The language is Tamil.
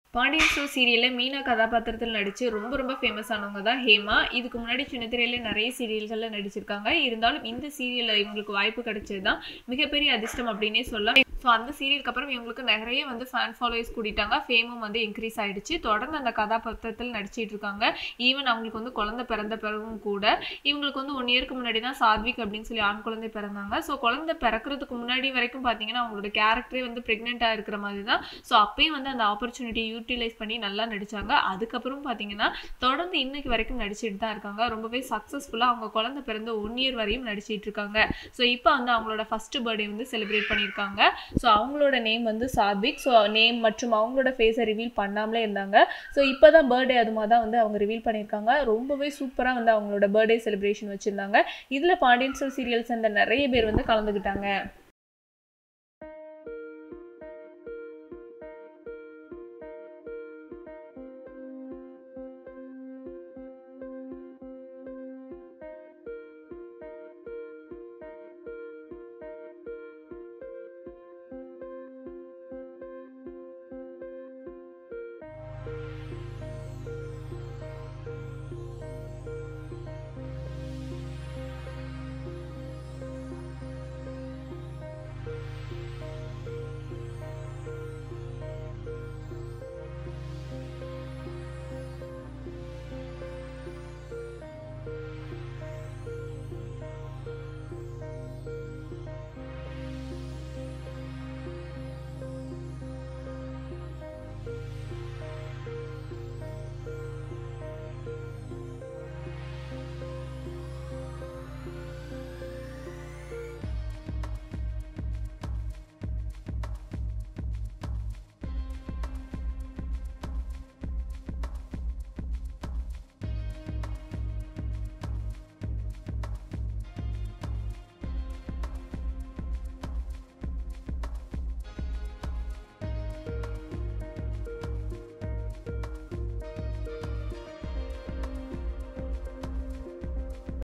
பாண்டியன் ஸ்டோர் சீரியலில் மீனா கதாபாத்திரத்தில் நடித்து ரொம்ப ரொம்ப ஃபேமஸ் ஆனவங்க தான் ஹேமா இதுக்கு முன்னாடி சின்ன திரையில நிறைய சீரியல்களில் நடிச்சிருக்காங்க இருந்தாலும் இந்த சீரியலில் இவங்களுக்கு வாய்ப்பு கிடைச்சது தான் மிகப்பெரிய அதிர்ஷ்டம் அப்படின்னே சொல்லலாம் ஸோ அந்த சீரியலுக்கு அப்புறம் இவங்களுக்கு நிறைய வந்து ஃபேன் ஃபாலோவர்ஸ் கூட்டிட்டாங்க ஃபேமும் வந்து இன்க்ரீஸ் ஆயிடுச்சு தொடர்ந்து அந்த கதாபாத்திரத்தில் நடிச்சிட்டு இருக்காங்க ஈவன் அவங்களுக்கு வந்து குழந்தை பிறந்த பிறகும் கூட இவங்களுக்கு வந்து ஒன் இயருக்கு முன்னாடி தான் சாத்விக் அப்படின்னு சொல்லி ஆண் குழந்தை பிறந்தாங்க ஸோ குழந்தை பிறக்கிறதுக்கு முன்னாடி வரைக்கும் பார்த்தீங்கன்னா அவங்களோட கேரக்டரே வந்து ப்ரெக்னெண்ட்டாக இருக்கிற மாதிரி தான் ஸோ அப்பயும் வந்து அந்த ஆப்பர்ச்சுனிட்டி யூட்டிலைஸ் பண்ணி நல்லா நடிச்சாங்க அதுக்கப்புறம் பார்த்தீங்கன்னா தொடர்ந்து இன்னைக்கு வரைக்கும் நடிச்சிட்டு தான் இருக்காங்க ரொம்பவே சக்ஸஸ்ஃபுல்லாக அவங்க குழந்தை பிறந்த ஒன் இயர் வரையும் நடிச்சிட்டு இருக்காங்க ஸோ இப்போ வந்து அவங்களோட ஃபர்ஸ்ட் பர்த்டே வந்து செலிப்ரேட் பண்ணியிருக்காங்க ஸோ அவங்களோட நேம் வந்து சாத்விக் ஸோ நேம் மற்றும் அவங்களோட ஃபேஸை ரிவீல் பண்ணாமலே இருந்தாங்க ஸோ இப்போ தான் பர்த்டே அதுமா தான் வந்து அவங்க ரிவீல் பண்ணியிருக்காங்க ரொம்பவே சூப்பராக வந்து அவங்களோட பர்த்டே செலிப்ரேஷன் வச்சுருந்தாங்க இதில் பாண்டியன் ஸ்டோர் சீரியல்ஸ் அந்த நிறைய பேர் வந்து கலந்துக்கிட்டாங்க